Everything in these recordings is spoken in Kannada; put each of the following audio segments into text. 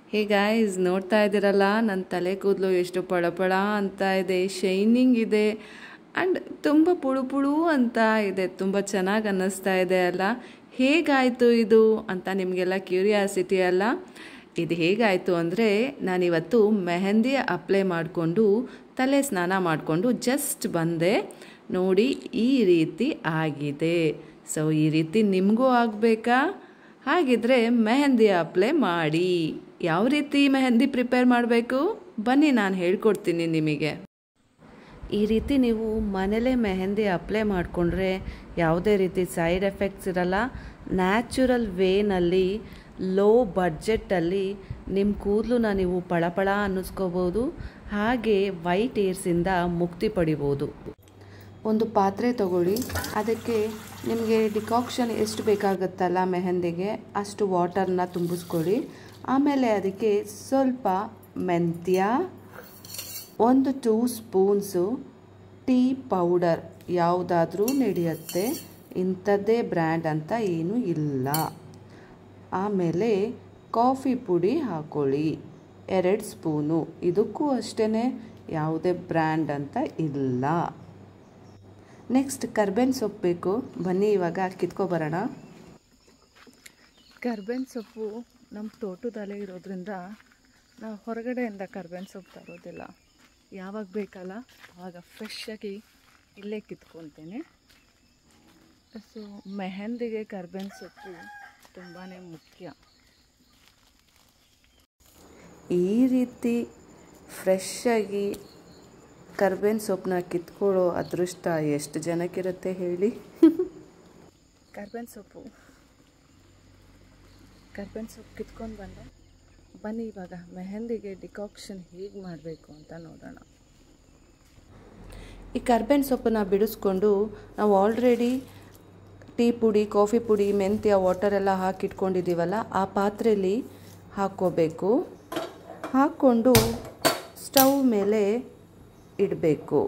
ಹೇ ಗಾಯ್ಸ್ ನೋಡ್ತಾ ಇದ್ದೀರಲ್ಲ ನನ್ನ ತಲೆ ಕೂದಲು ಎಷ್ಟು ಪಳಪಳ ಅಂತ ಇದೆ ಶೈನಿಂಗ್ ಇದೆ ಆ್ಯಂಡ್ ತುಂಬ ಪುಳು ಪುಳು ಅಂತ ಇದೆ ತುಂಬ ಚೆನ್ನಾಗಿ ಅನ್ನಿಸ್ತಾ ಇದೆ ಅಲ್ಲ ಹೇಗಾಯಿತು ಇದು ಅಂತ ನಿಮಗೆಲ್ಲ ಕ್ಯೂರಿಯಾಸಿಟಿ ಅಲ್ಲ ಇದು ಹೇಗಾಯಿತು ಅಂದರೆ ನಾನಿವತ್ತು ಮೆಹಂದಿ ಅಪ್ಲೈ ಮಾಡಿಕೊಂಡು ತಲೆ ಸ್ನಾನ ಮಾಡಿಕೊಂಡು ಜಸ್ಟ್ ಬಂದೆ ನೋಡಿ ಈ ರೀತಿ ಆಗಿದೆ ಸೊ ಈ ರೀತಿ ನಿಮಗೂ ಆಗಬೇಕಾ ಹಾಗಿದ್ರೆ ಮೆಹಂದಿ ಅಪ್ಲೈ ಮಾಡಿ ಯಾವ ರೀತಿ ಮೆಹಂದಿ ಪ್ರಿಪೇರ್ ಮಾಡಬೇಕು ಬನ್ನಿ ನಾನು ಹೇಳ್ಕೊಡ್ತೀನಿ ನಿಮಗೆ ಈ ರೀತಿ ನೀವು ಮನೇಲೇ ಮೆಹಂದಿ ಅಪ್ಲೈ ಮಾಡಿಕೊಂಡ್ರೆ ಯಾವುದೇ ರೀತಿ ಸೈಡ್ ಎಫೆಕ್ಟ್ಸ್ ಇರಲ್ಲ ನ್ಯಾಚುರಲ್ ವೇನಲ್ಲಿ ಲೋ ಬಡ್ಜೆಟ್ಟಲ್ಲಿ ನಿಮ್ಮ ಕೂದಲನ್ನ ನೀವು ಪಳಪಳ ಅನ್ನಿಸ್ಕೋಬೋದು ಹಾಗೆ ವೈಟ್ ಏರ್ಸಿಂದ ಮುಕ್ತಿ ಪಡಿಬೋದು ಒಂದು ಪಾತ್ರೆ ತಗೊಳ್ಳಿ ಅದಕ್ಕೆ ನಿಮಗೆ ಡಿಕಾಕ್ಷನ್ ಎಷ್ಟು ಬೇಕಾಗುತ್ತಲ್ಲ ಮೆಹಂದಿಗೆ ಅಷ್ಟು ವಾಟರ್ನ ತುಂಬಿಸ್ಕೊಳ್ಳಿ ಆಮೇಲೆ ಅದಕ್ಕೆ ಸ್ವಲ್ಪ ಮೆಂತ್ಯ ಒಂದು ಟೂ ಸ್ಪೂನ್ಸು ಟೀ ಪೌಡರ್ ಯಾವುದಾದ್ರೂ ನಡೆಯುತ್ತೆ ಇಂಥದ್ದೇ ಬ್ರ್ಯಾಂಡ್ ಅಂತ ಏನೂ ಇಲ್ಲ ಆಮೇಲೆ ಕಾಫಿ ಪುಡಿ ಹಾಕೊಳ್ಳಿ ಎರಡು ಸ್ಪೂನು ಇದಕ್ಕೂ ಅಷ್ಟೇ ಯಾವುದೇ ಬ್ರ್ಯಾಂಡ್ ಅಂತ ಇಲ್ಲ ನೆಕ್ಸ್ಟ್ ಕರ್ಬೇವಿನ ಸೊಪ್ಪು ಬೇಕು ಬನ್ನಿ ಇವಾಗ ಕಿತ್ಕೊಬರೋಣ ಕರ್ಬೇವಿನ ಸೊಪ್ಪು ನಮ್ಮ ತೋಟದಲ್ಲೇ ಇರೋದ್ರಿಂದ ನಾವು ಹೊರಗಡೆಯಿಂದ ಕರ್ಬೇವಿನ ಸೊಪ್ಪು ತರೋದಿಲ್ಲ ಯಾವಾಗ ಬೇಕಲ್ಲ ಆವಾಗ ಫ್ರೆಶ್ಶಾಗಿ ಇಲ್ಲೇ ಕಿತ್ಕೊತೇನೆ ಸೊ ಮೆಹಂದಿಗೆ ಕರ್ಬೇವಿನ ಸೊಪ್ಪು ತುಂಬಾ ಮುಖ್ಯ ಈ ರೀತಿ ಫ್ರೆಶ್ ಆಗಿ ಕರ್ಬೇವಿನ ಸೊಪ್ಪನ್ನ ಕಿತ್ಕೊಳ್ಳೋ ಅದೃಷ್ಟ ಎಷ್ಟು ಜನಕ್ಕಿರುತ್ತೆ ಹೇಳಿ ಕರ್ಬೇವಿನ ಸೊಪ್ಪು ಕರ್ಬೇವಿನ ಸೊಪ್ಪು ಕಿತ್ಕೊಂಡು ಬಂದೆ ಬನ್ನಿ ಇವಾಗ ಮೆಹಂದಿಗೆ ಡಿಕಾಕ್ಷನ್ ಹೇಗೆ ಮಾಡಬೇಕು ಅಂತ ನೋಡೋಣ ಈ ಕರ್ಬೇವಿನ ಸೊಪ್ಪನ್ನ ಬಿಡಿಸ್ಕೊಂಡು ನಾವು ಆಲ್ರೆಡಿ ಟೀ ಪುಡಿ ಕಾಫಿ ಪುಡಿ ಮೆಂತ್ಯ ವಾಟರ್ ಎಲ್ಲ ಹಾಕಿಟ್ಕೊಂಡಿದ್ದೀವಲ್ಲ ಆ ಪಾತ್ರೆಯಲ್ಲಿ ಹಾಕ್ಕೋಬೇಕು ಹಾಕ್ಕೊಂಡು ಸ್ಟವ್ ಮೇಲೆ ಇಡಬೇಕು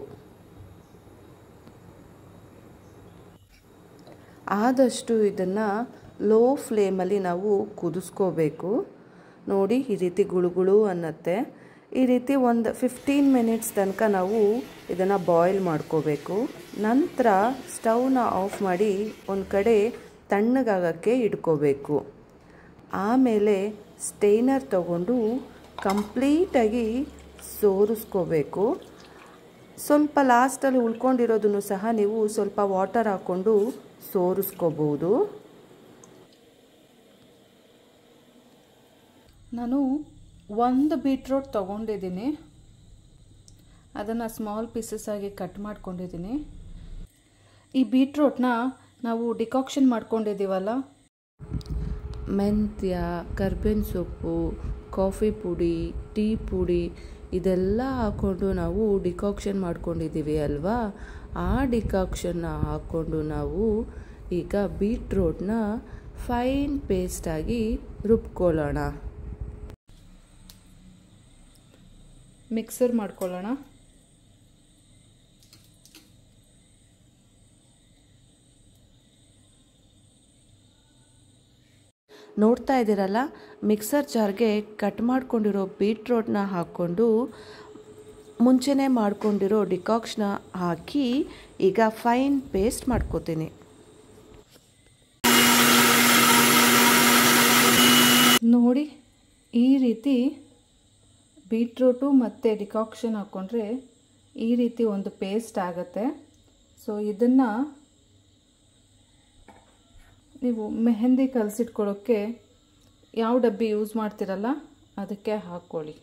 ಆದಷ್ಟು ಇದನ್ನು ಲೋ ಫ್ಲೇಮಲ್ಲಿ ನಾವು ಕುದಿಸ್ಕೋಬೇಕು ನೋಡಿ ಈ ರೀತಿ ಗುಳುಗುಳು ಅನ್ನತ್ತೆ ಈ ರೀತಿ ಒಂದು ಫಿಫ್ಟೀನ್ ಮಿನಿಟ್ಸ್ ತನಕ ನಾವು ಇದನ್ನು ಬಾಯ್ಲ್ ಮಾಡ್ಕೋಬೇಕು ನಂತರ ಸ್ಟವ್ನ ಆಫ್ ಮಾಡಿ ಒಂದು ಕಡೆ ತಣ್ಣಗಾಗಕ್ಕೆ ಇಟ್ಕೋಬೇಕು ಆಮೇಲೆ ಸ್ಟೇನರ್ ತಗೊಂಡು ಕಂಪ್ಲೀಟಾಗಿ ಸೋರಿಸ್ಕೋಬೇಕು ಸ್ವಲ್ಪ ಲಾಸ್ಟಲ್ಲಿ ಉಳ್ಕೊಂಡಿರೋದನ್ನು ಸಹ ನೀವು ಸ್ವಲ್ಪ ವಾಟರ್ ಹಾಕ್ಕೊಂಡು ಸೋರಿಸ್ಕೋಬೋದು ನಾನು ಒಂದು ಬೀಟ್ರೋಟ್ ತೊಗೊಂಡಿದ್ದೀನಿ ಅದನ್ನು ಸ್ಮಾಲ್ ಪೀಸಸ್ ಆಗಿ ಕಟ್ ಮಾಡ್ಕೊಂಡಿದ್ದೀನಿ ಈ ಬೀಟ್ರೋಟ್ನ ನಾವು ಡಿಕಾಕ್ಷನ್ ಮಾಡ್ಕೊಂಡಿದ್ದೀವಲ್ಲ ಮೆಂತ್ಯ ಕರ್ಬೇವಿನ ಸೊಪ್ಪು ಕಾಫಿ ಪುಡಿ ಟೀ ಪುಡಿ ಇದೆಲ್ಲ ಹಾಕ್ಕೊಂಡು ನಾವು ಡಿಕಾಕ್ಷನ್ ಮಾಡ್ಕೊಂಡಿದ್ದೀವಿ ಅಲ್ವಾ ಆ ಡಿಕಾಕ್ಷನ್ನ ಹಾಕ್ಕೊಂಡು ನಾವು ಈಗ ಬೀಟ್ರೋಟ್ನ ಫೈನ್ ಪೇಸ್ಟಾಗಿ ರುಬ್ಕೊಳ್ಳೋಣ ಮಿಕ್ಸರ್ ಮಾಡ್ಕೊಳ್ಳೋಣ ನೋಡ್ತಾ ಇದ್ದೀರಲ್ಲ ಮಿಕ್ಸರ್ ಜಾರ್ಗೆ ಕಟ್ ಮಾಡ್ಕೊಂಡಿರೋ ಬೀಟ್ರೋಟ್ನ ಹಾಕ್ಕೊಂಡು ಮುಂಚೆನೇ ಮಾಡ್ಕೊಂಡಿರೋ ಡಿಕಾಕ್ಷನ್ನ ಹಾಕಿ ಈಗ ಫೈನ್ ಪೇಸ್ಟ್ ಮಾಡ್ಕೋತೀನಿ ನೋಡಿ ಈ ರೀತಿ ಬೀಟ್ರೂಟು ಮತ್ತು ಡಿಕಾಕ್ಷನ್ ಹಾಕ್ಕೊಂಡ್ರೆ ಈ ರೀತಿ ಒಂದು ಪೇಸ್ಟ್ ಆಗುತ್ತೆ ಸೊ ಇದನ್ನು ನೀವು ಮೆಹಂದಿ ಕಲಸಿಟ್ಕೊಳ್ಳೋಕ್ಕೆ ಯಾವ ಡಬ್ಬಿ ಯೂಸ್ ಮಾಡ್ತೀರಲ್ಲ ಅದಕ್ಕೆ ಹಾಕ್ಕೊಳ್ಳಿ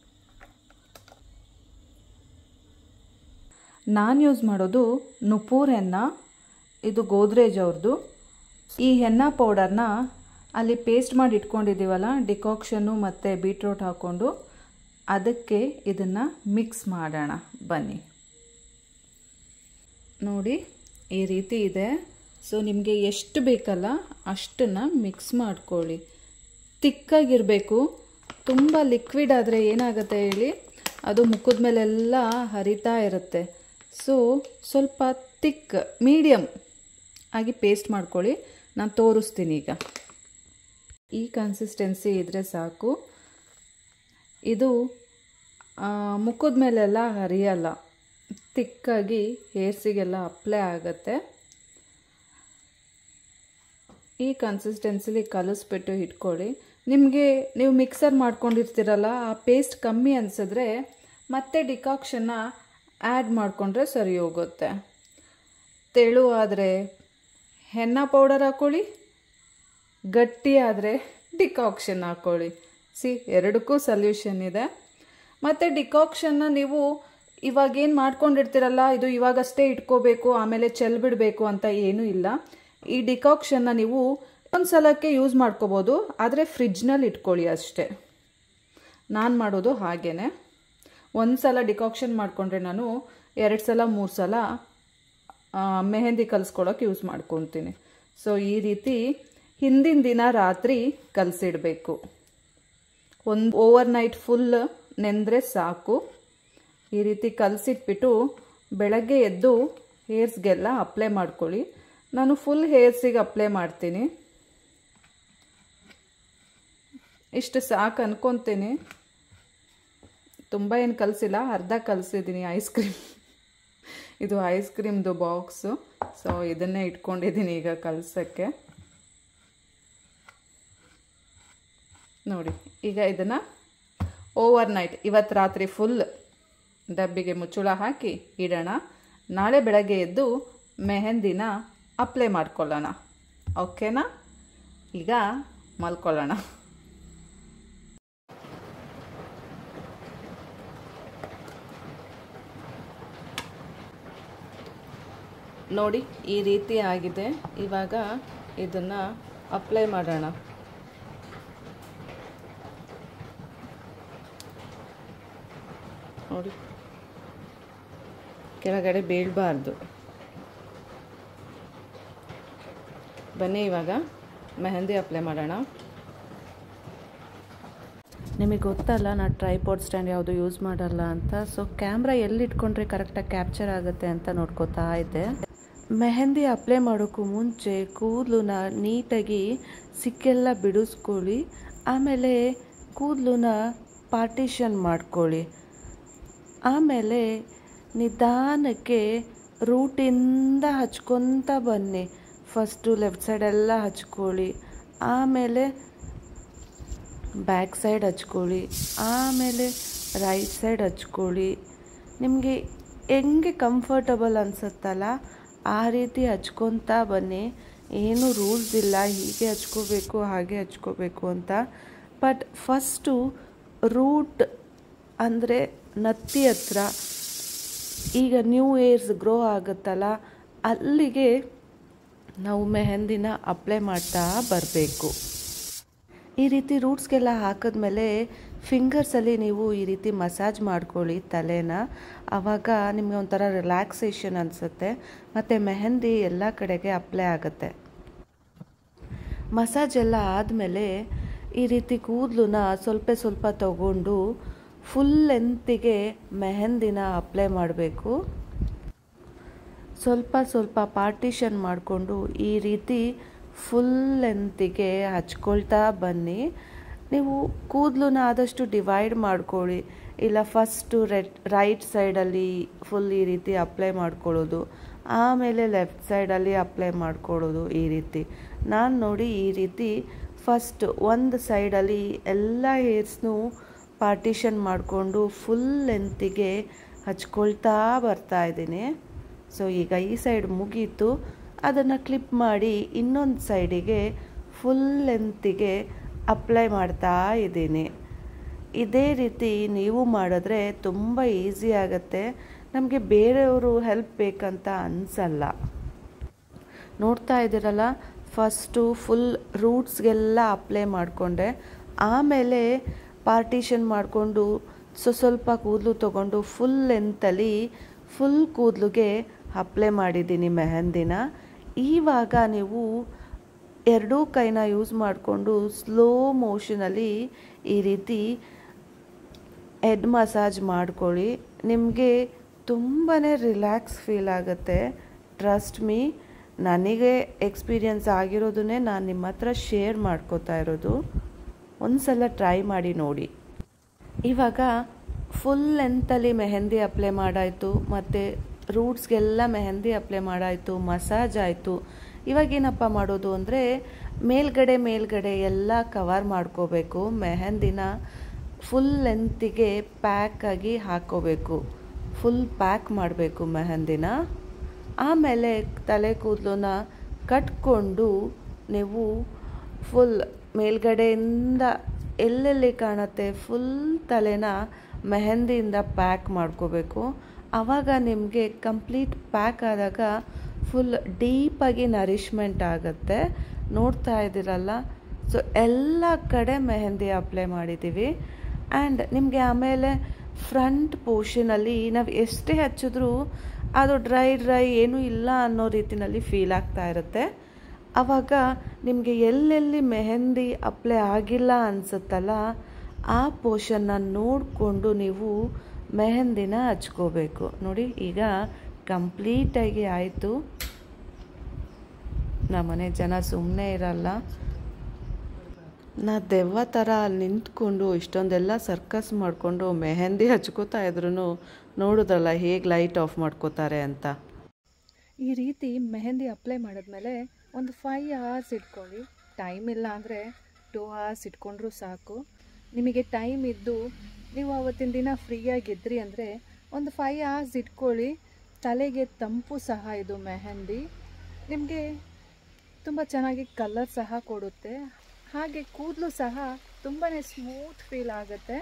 ನಾನು ಯೂಸ್ ಮಾಡೋದು ನುಪೂರ್ ಹೆನ್ನ ಇದು ಗೋದ್ರೇಜ್ ಅವ್ರದ್ದು ಈ ಹೆನ್ನ ಪೌಡರ್ನ ಅಲ್ಲಿ ಪೇಸ್ಟ್ ಮಾಡಿ ಇಟ್ಕೊಂಡಿದ್ದೀವಲ್ಲ ಡಿಕಾಕ್ಷನ್ನು ಮತ್ತು ಬೀಟ್ರೋಟ್ ಹಾಕ್ಕೊಂಡು ಅದಕ್ಕೆ ಇದನ್ನು ಮಿಕ್ಸ್ ಮಾಡೋಣ ಬನ್ನಿ ನೋಡಿ ಈ ರೀತಿ ಇದೆ ಸೊ ನಿಮಗೆ ಎಷ್ಟು ಬೇಕಲ್ಲ ಅಷ್ಟನ್ನು ಮಿಕ್ಸ್ ಮಾಡ್ಕೊಳ್ಳಿ ತಿಕ್ಕಾಗಿರಬೇಕು ತುಂಬ ಲಿಕ್ವಿಡ್ ಆದರೆ ಏನಾಗುತ್ತೆ ಹೇಳಿ ಅದು ಮುಖದ ಮೇಲೆಲ್ಲ ಹರಿತಾ ಇರುತ್ತೆ ಸೊ ಸ್ವಲ್ಪ ತಿಕ್ ಮೀಡಿಯಮ್ ಆಗಿ ಪೇಸ್ಟ್ ಮಾಡ್ಕೊಳ್ಳಿ ನಾನು ತೋರಿಸ್ತೀನಿ ಈಗ ಈ ಕನ್ಸಿಸ್ಟೆನ್ಸಿ ಇದ್ದರೆ ಸಾಕು ಇದು ಮುಖದ ಮೇಲೆಲ್ಲ ಹರಿಯಲ್ಲ ತಿಕ್ಕಾಗಿ ಹೇರ್ಸಿಗೆಲ್ಲ ಅಪ್ಲೈ ಆಗುತ್ತೆ ಈ ಕನ್ಸಿಸ್ಟೆನ್ಸಿಲಿ ಕಲಿಸ್ಬಿಟ್ಟು ಇಟ್ಕೊಳ್ಳಿ ನಿಮಗೆ ನೀವು ಮಿಕ್ಸರ್ ಮಾಡ್ಕೊಂಡಿರ್ತೀರಲ್ಲ ಆ ಪೇಸ್ಟ್ ಕಮ್ಮಿ ಅನಿಸಿದ್ರೆ ಮತ್ತೆ ಡಿಕಾಕ್ಷನ್ನ ಆ್ಯಡ್ ಮಾಡಿಕೊಂಡ್ರೆ ಸರಿ ಹೋಗುತ್ತೆ ತೆಳು ಆದರೆ ಹೆನ್ನ ಪೌಡರ್ ಹಾಕ್ಕೊಳ್ಳಿ ಗಟ್ಟಿ ಆದರೆ ಡಿಕಾಕ್ಷನ್ ಹಾಕ್ಕೊಳ್ಳಿ ಸಿ ಎರಡಕ್ಕೂ ಸಲ್ಯೂಷನ್ ಇದೆ ಮತ್ತು ಡಿಕಾಕ್ಷನ್ನ ನೀವು ಇವಾಗೇನು ಮಾಡ್ಕೊಂಡಿರ್ತೀರಲ್ಲ ಇದು ಇವಾಗಷ್ಟೇ ಇಟ್ಕೋಬೇಕು ಆಮೇಲೆ ಚೆಲ್ಬಿಡಬೇಕು ಅಂತ ಏನೂ ಇಲ್ಲ ಈ ಡಿಕಾಕ್ಷನ್ನ ನೀವು ಒಂದು ಸಲಕ್ಕೆ ಯೂಸ್ ಮಾಡ್ಕೋಬೋದು ಆದರೆ ಫ್ರಿಜ್ನಲ್ಲಿ ಇಟ್ಕೊಳ್ಳಿ ಅಷ್ಟೇ ನಾನು ಮಾಡೋದು ಹಾಗೇ ಒಂದು ಸಲ ಡಿಕಾಕ್ಷನ್ ಮಾಡಿಕೊಂಡ್ರೆ ನಾನು ಎರಡು ಸಲ ಮೂರು ಸಲ ಮೆಹಂದಿ ಕಲಿಸ್ಕೊಳ್ಳೋಕೆ ಯೂಸ್ ಮಾಡ್ಕೊತೀನಿ ಸೊ ಈ ರೀತಿ ಹಿಂದಿನ ದಿನ ರಾತ್ರಿ ಕಲಸಿಡಬೇಕು ಒಂದು ಓವರ್ ನೈಟ್ ಫುಲ್ ನೆಂದರೆ ಸಾಕು ಈ ರೀತಿ ಕಲಸಿಟ್ಬಿಟ್ಟು ಬೆಳಗ್ಗೆ ಎದ್ದು ಹೇರ್ಸ್ಗೆಲ್ಲ ಅಪ್ಲೈ ಮಾಡ್ಕೊಳ್ಳಿ ನಾನು ಫುಲ್ ಹೇರ್ಸಿಗೆ ಅಪ್ಲೈ ಮಾಡ್ತೀನಿ ಇಷ್ಟು ಸಾಕು ಅನ್ಕೊತೀನಿ ತುಂಬ ಏನು ಕಲಿಸಿಲ್ಲ ಅರ್ಧ ಕಲಿಸಿದ್ದೀನಿ ಐಸ್ ಕ್ರೀಮ್ ಇದು ಐಸ್ ಕ್ರೀಮ್ದು ಬಾಕ್ಸು ಸೊ ಇದನ್ನೇ ಇಟ್ಕೊಂಡಿದ್ದೀನಿ ಈಗ ಕಲಸೋಕ್ಕೆ ನೋಡಿ ಈಗ ಇದನ್ನು ಓವರ್ ನೈಟ್ ಇವತ್ತು ರಾತ್ರಿ ಫುಲ್ ಡಬ್ಬಿಗೆ ಮುಚ್ಚುಳ ಹಾಕಿ ಇಡೋಣ ನಾಳೆ ಬೆಳಗ್ಗೆ ಎದ್ದು ಮೆಹಂದಿನ ಅಪ್ಲೈ ಮಾಡ್ಕೊಳ್ಳೋಣ ಓಕೆನಾ ಈಗ ಮಲ್ಕೊಳ್ಳೋಣ ನೋಡಿ ಈ ರೀತಿ ಆಗಿದೆ ಇವಾಗ ಇದನ್ನು ಅಪ್ಲೈ ಮಾಡೋಣ ನೋಡಿ ಕೆಳಗಡೆ ಬೀಳಬಾರ್ದು ಬನ್ನಿ ಇವಾಗ ಮೆಹಂದಿ ಅಪ್ಲೈ ಮಾಡೋಣ ನಿಮಗೆ ಗೊತ್ತಲ್ಲ ನಾನು ಟ್ರೈಪಾಡ್ ಸ್ಟ್ಯಾಂಡ್ ಯಾವುದು ಯೂಸ್ ಮಾಡಲ್ಲ ಅಂತ ಸೊ ಕ್ಯಾಮ್ರಾ ಎಲ್ಲಿ ಇಟ್ಕೊಂಡ್ರೆ ಕರೆಕ್ಟಾಗಿ ಕ್ಯಾಪ್ಚರ್ ಆಗುತ್ತೆ ಅಂತ ನೋಡ್ಕೋತಾ ಇದ್ದೆ ಮೆಹಂದಿ ಅಪ್ಲೈ ಮಾಡೋಕ್ಕೂ ಮುಂಚೆ ಕೂದಲನ್ನ ನೀಟಾಗಿ ಸಿಕ್ಕೆಲ್ಲ ಬಿಡಿಸ್ಕೊಳ್ಳಿ ಆಮೇಲೆ ಕೂದಲನ್ನ ಪಾರ್ಟಿಷನ್ ಮಾಡ್ಕೊಳ್ಳಿ ಆಮೇಲೆ ನಿಧಾನಕ್ಕೆ ರೂಟಿಂದ ಹಚ್ಕೊತ ಬನ್ನಿ ಫಸ್ಟು ಲೆಫ್ಟ್ ಸೈಡೆಲ್ಲ ಹಚ್ಕೊಳ್ಳಿ ಆಮೇಲೆ ಬ್ಯಾಕ್ ಸೈಡ್ ಹಚ್ಕೊಳ್ಳಿ ಆಮೇಲೆ ರೈಟ್ ಸೈಡ್ ಹಚ್ಕೊಳ್ಳಿ ನಿಮಗೆ ಹೆಂಗೆ ಕಂಫರ್ಟಬಲ್ ಅನಿಸುತ್ತಲ್ಲ ಆ ರೀತಿ ಹಚ್ಕೊತಾ ಬನ್ನಿ ಏನು ರೂಲ್ಸ್ ಇಲ್ಲ ಹೀಗೆ ಹಚ್ಕೋಬೇಕು ಹಾಗೆ ಹಚ್ಕೋಬೇಕು ಅಂತ ಬಟ್ ಫಸ್ಟು ರೂಟ್ ಅಂದರೆ ನತ್ತಿ ಹತ್ರ ಈಗ ನ್ಯೂ ಏರ್ಸ್ ಗ್ರೋ ಆಗುತ್ತಲ್ಲ ಅಲ್ಲಿಗೆ ನಾವು ಮೆಹಂದಿನ ಅಪ್ಲೈ ಮಾಡ್ತಾ ಬರಬೇಕು ಈ ರೀತಿ ರೂಟ್ಸ್ಗೆಲ್ಲ ಹಾಕಿದ್ಮೇಲೆ ಫಿಂಗರ್ಸಲ್ಲಿ ನೀವು ಈ ರೀತಿ ಮಸಾಜ್ ಮಾಡ್ಕೊಳ್ಳಿ ತಲೆನ ಆವಾಗ ನಿಮಗೆ ಒಂಥರ ರಿಲ್ಯಾಕ್ಸೇಷನ್ ಅನಿಸುತ್ತೆ ಮತ್ತು ಮೆಹಂದಿ ಎಲ್ಲ ಕಡೆಗೆ ಅಪ್ಲೈ ಆಗುತ್ತೆ ಮಸಾಜ್ ಎಲ್ಲ ಆದಮೇಲೆ ಈ ರೀತಿ ಕೂದಲನ್ನ ಸ್ವಲ್ಪ ಸ್ವಲ್ಪ ತಗೊಂಡು ಫುಲ್ ಲೆಂತಿಗೆ ಮೆಹಂದಿನ ಅಪ್ಲೈ ಮಾಡಬೇಕು ಸ್ವಲ್ಪ ಸ್ವಲ್ಪ ಪಾರ್ಟಿಷನ್ ಮಾಡಿಕೊಂಡು ಈ ರೀತಿ ಫುಲ್ ಲೆಂತಿಗೆ ಹಚ್ಕೊಳ್ತಾ ಬನ್ನಿ ನೀವು ಕೂದಲನ್ನ ಆದಷ್ಟು ಡಿವೈಡ್ ಮಾಡ್ಕೊಳ್ಳಿ ಇಲ್ಲ ಫಸ್ಟು ರೆಡ್ ರೈಟ್ ಸೈಡಲ್ಲಿ ಫುಲ್ ಈ ರೀತಿ ಅಪ್ಲೈ ಮಾಡ್ಕೊಳ್ಳೋದು ಆಮೇಲೆ ಲೆಫ್ಟ್ ಸೈಡಲ್ಲಿ ಅಪ್ಲೈ ಮಾಡ್ಕೊಳ್ಳೋದು ಈ ರೀತಿ ನಾನು ನೋಡಿ ಈ ರೀತಿ ಫಸ್ಟ್ ಒಂದು ಸೈಡಲ್ಲಿ ಎಲ್ಲ ಹೇರ್ಸ್ನೂ ಪಾರ್ಟಿಷನ್ ಮಾಡಿಕೊಂಡು ಫುಲ್ ಲೆಂತಿಗೆ ಹಚ್ಕೊಳ್ತಾ ಬರ್ತಾ ಇದ್ದೀನಿ ಸೊ ಈಗ ಈ ಸೈಡ್ ಮುಗೀತು ಅದನ್ನು ಕ್ಲಿಪ್ ಮಾಡಿ ಇನ್ನೊಂದು ಸೈಡಿಗೆ ಫುಲ್ ಲೆಂತಿಗೆ ಅಪ್ಲೈ ಮಾಡ್ತಾ ಇದ್ದೀನಿ ಇದೇ ರೀತಿ ನೀವು ಮಾಡಿದ್ರೆ ತುಂಬ ಈಸಿ ಆಗುತ್ತೆ ನಮಗೆ ಬೇರೆಯವರು ಹೆಲ್ಪ್ ಬೇಕಂತ ಅನಿಸಲ್ಲ ನೋಡ್ತಾ ಇದ್ದೀರಲ್ಲ ಫಸ್ಟು ಫುಲ್ ರೂಟ್ಸ್ಗೆಲ್ಲ ಅಪ್ಲೈ ಮಾಡಿಕೊಂಡೆ ಆಮೇಲೆ ಪಾರ್ಟಿಷನ್ ಮಾಡಿಕೊಂಡು ಸೊ ಸ್ವಲ್ಪ ಕೂದಲು ತೊಗೊಂಡು ಫುಲ್ ಲೆಂತಲ್ಲಿ ಫುಲ್ ಕೂದಲುಗೆ ಅಪ್ಲೈ ಮಾಡಿದ್ದೀನಿ ಮೆಹಂದಿನ ಇವಾಗ ನೀವು ಎರಡೂ ಕೈನ ಯೂಸ್ ಮಾಡಿಕೊಂಡು ಸ್ಲೋ ಮೋಷನಲ್ಲಿ ಈ ರೀತಿ ಹೆಡ್ ಮಸಾಜ್ ಮಾಡ್ಕೊಳ್ಳಿ ನಿಮಗೆ ತುಂಬಾ ರಿಲ್ಯಾಕ್ಸ್ ಫೀಲ್ ಆಗುತ್ತೆ ಟ್ರಸ್ಟ್ ಮೀ ನನಗೆ ಎಕ್ಸ್ಪೀರಿಯನ್ಸ್ ಆಗಿರೋದನ್ನೇ ನಾನು ನಿಮ್ಮ ಹತ್ರ ಶೇರ್ ಮಾಡ್ಕೋತಾ ಇರೋದು ಒಂದು ಸಲ ಟ್ರೈ ಮಾಡಿ ನೋಡಿ ಇವಾಗ ಫುಲ್ ಲೆಂತಲ್ಲಿ ಮೆಹಂದಿ ಅಪ್ಲೈ ಮಾಡಾಯಿತು ಮತ್ತು ರೂಟ್ಸ್ಗೆಲ್ಲ ಮೆಹಂದಿ ಅಪ್ಲೈ ಮಾಡಾಯಿತು ಮಸಾಜ್ ಆಯಿತು ಇವಾಗೇನಪ್ಪ ಮಾಡೋದು ಅಂದರೆ ಮೇಲ್ಗಡೆ ಮೇಲ್ಗಡೆ ಎಲ್ಲ ಕವರ್ ಮಾಡ್ಕೋಬೇಕು ಮೆಹಂದಿನ ಫುಲ್ ಲೆಂತಿಗೆ ಪ್ಯಾಕಾಗಿ ಹಾಕೋಬೇಕು ಫುಲ್ ಪ್ಯಾಕ್ ಮಾಡಬೇಕು ಮೆಹಂದಿನ ಆಮೇಲೆ ತಲೆ ಕೂದಲನ್ನ ಕಟ್ಕೊಂಡು ನೀವು ಫುಲ್ ಮೇಲ್ಗಡೆಯಿಂದ ಎಲ್ಲೆಲ್ಲಿ ಕಾಣುತ್ತೆ ಫುಲ್ ತಲೆನ ಮೆಹಂದಿಯಿಂದ ಪ್ಯಾಕ್ ಮಾಡ್ಕೋಬೇಕು ಆವಾಗ ನಿಮಗೆ ಕಂಪ್ಲೀಟ್ ಪ್ಯಾಕ್ ಆದಾಗ ಫುಲ್ ಡೀಪಾಗಿ ನರಿಷ್ಮೆಂಟ್ ಆಗುತ್ತೆ ನೋಡ್ತಾ ಇದ್ದೀರಲ್ಲ ಸೊ ಎಲ್ಲ ಕಡೆ ಮೆಹಂದಿ ಅಪ್ಲೈ ಮಾಡಿದ್ದೀವಿ ಆ್ಯಂಡ್ ನಿಮಗೆ ಆಮೇಲೆ ಫ್ರಂಟ್ ಪೋರ್ಷನಲ್ಲಿ ನಾವು ಎಷ್ಟೇ ಹಚ್ಚಿದ್ರೂ ಅದು ಡ್ರೈ ಡ್ರೈ ಏನೂ ಇಲ್ಲ ಅನ್ನೋ ರೀತಿಯಲ್ಲಿ ಫೀಲ್ ಆಗ್ತಾ ಇರುತ್ತೆ ಆವಾಗ ನಿಮಗೆ ಎಲ್ಲೆಲ್ಲಿ ಮೆಹಂದಿ ಅಪ್ಲೈ ಆಗಿಲ್ಲ ಅನಿಸುತ್ತಲ್ಲ ಆ ಪೋರ್ಷನ್ನ ನೋಡಿಕೊಂಡು ನೀವು ಮೆಹಂದಿನ ಹಚ್ಕೋಬೇಕು ನೋಡಿ ಈಗ ಕಂಪ್ಲೀಟಾಗಿ ಆಯಿತು ನಮ್ಮನೆ ಜನ ಸುಮ್ಮನೆ ಇರಲ್ಲ ನಾ ದೆವ್ವ ಥರ ಅಲ್ಲಿ ನಿಂತ್ಕೊಂಡು ಇಷ್ಟೊಂದೆಲ್ಲ ಸರ್ಕಸ್ ಮಾಡಿಕೊಂಡು ಮೆಹಂದಿ ಹಚ್ಕೋತಾ ಇದ್ರು ನೋಡಿದ್ರಲ್ಲ ಹೇಗೆ ಲೈಟ್ ಆಫ್ ಮಾಡ್ಕೋತಾರೆ ಅಂತ ಈ ರೀತಿ ಮೆಹಂದಿ ಅಪ್ಲೈ ಮಾಡಿದ್ಮೇಲೆ ಒಂದು ಫೈವ್ ಅವರ್ಸ್ ಇಟ್ಕೊಳ್ಳಿ ಟೈಮ್ ಇಲ್ಲ ಅಂದರೆ ಟೂ ಅವರ್ಸ್ ಇಟ್ಕೊಂಡ್ರೂ ಸಾಕು ನಿಮಗೆ ಟೈಮ್ ಇದ್ದು ನೀವು ಆವತ್ತಿನ ದಿನ ಫ್ರೀಯಾಗಿದ್ರಿ ಅಂದರೆ ಒಂದು ಫೈವ್ ಅವರ್ಸ್ ಇಟ್ಕೊಳ್ಳಿ ತಲೆಗೆ ತಂಪು ಸಹ ಇದು ಮೆಹಂದಿ ನಿಮಗೆ ತುಂಬ ಚೆನ್ನಾಗಿ ಕಲರ್ ಸಹ ಕೊಡುತ್ತೆ ಹಾಗೆ ಕೂದಲು ಸಹ ತುಂಬಾ ಸ್ಮೂತ್ ಫೀಲ್ ಆಗುತ್ತೆ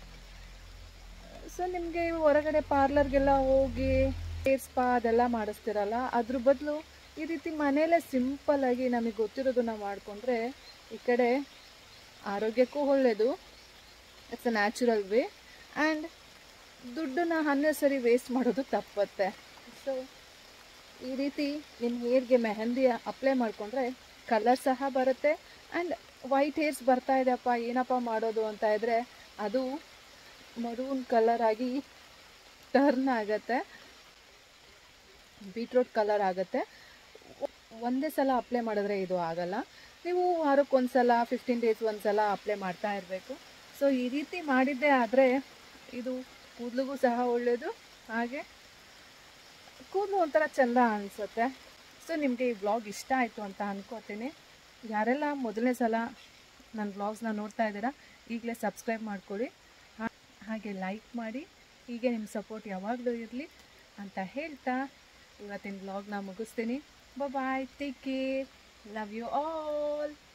ಸೊ ನಿಮಗೆ ಹೊರಗಡೆ ಪಾರ್ಲರ್ಗೆಲ್ಲ ಹೋಗಿ ಹೇರ್ ಸ್ಪಾ ಅದೆಲ್ಲ ಮಾಡಿಸ್ತಿರಲ್ಲ ಅದ್ರ ಬದಲು ಈ ರೀತಿ ಮನೇಲೇ ಸಿಂಪಲ್ಲಾಗಿ ನಮಗೆ ಗೊತ್ತಿರೋದನ್ನ ಮಾಡಿಕೊಂಡ್ರೆ ಈ ಕಡೆ ಆರೋಗ್ಯಕ್ಕೂ ಒಳ್ಳೆಯದು it's a natural way and ದುಡ್ಡನ್ನ ಅನ್ನೆಸರಿ ವೇಸ್ಟ್ ಮಾಡೋದು ತಪ್ಪತ್ತೆ ಸೊ ಈ ರೀತಿ ನಿಮ್ಮ ಹೇರ್ಗೆ ಮೆಹಂದಿ ಅಪ್ಲೈ ಮಾಡಿಕೊಂಡ್ರೆ ಕಲರ್ ಸಹ ಬರುತ್ತೆ ಆ್ಯಂಡ್ ವೈಟ್ ಹೇರ್ಸ್ ಬರ್ತಾ ಇದೆಯಪ್ಪ ಏನಪ್ಪ ಮಾಡೋದು ಅಂತ ಇದ್ದರೆ ಅದು ಮರೂನ್ ಕಲರ್ ಆಗಿ ಟರ್ನ್ ಆಗುತ್ತೆ ಬೀಟ್ರೂಟ್ ಕಲರ್ ಆಗುತ್ತೆ ಒಂದೇ ಸಲ ಅಪ್ಲೈ ಮಾಡಿದ್ರೆ ಇದು ಆಗಲ್ಲ ನೀವು ವಾರಕ್ಕೆ ಸಲ ಫಿಫ್ಟೀನ್ ಡೇಸ್ ಒಂದು ಸಲ ಅಪ್ಲೈ ಮಾಡ್ತಾ ಇರಬೇಕು ಸೊ ಈ ರೀತಿ ಮಾಡಿದ್ದೇ ಆದರೆ ಇದು ಕೂದಲಿಗೂ ಸಹ ಒಳ್ಳೆಯದು ಹಾಗೆ ಕೂದಲು ಒಂಥರ ಚೆಂದ ಅನಿಸುತ್ತೆ ಸೊ ನಿಮಗೆ ಈ ಬ್ಲಾಗ್ ಇಷ್ಟ ಆಯಿತು ಅಂತ ಅಂದ್ಕೋತೀನಿ ಯಾರೆಲ್ಲ ಮೊದಲನೇ ಸಲ ನನ್ನ ಬ್ಲಾಗ್ಸ್ನ ನೋಡ್ತಾ ಇದ್ದೀರಾ ಈಗಲೇ ಸಬ್ಸ್ಕ್ರೈಬ್ ಮಾಡ್ಕೊಳ್ಳಿ ಹಾ- ಹಾಗೆ ಲೈಕ್ ಮಾಡಿ ಹೀಗೆ ನಿಮ್ಮ ಸಪೋರ್ಟ್ ಯಾವಾಗಲೂ ಇರಲಿ ಅಂತ ಹೇಳ್ತಾ ಇವತ್ತಿನ ಬ್ಲಾಗ್ನ ಮುಗಿಸ್ತೀನಿ bye take care love you all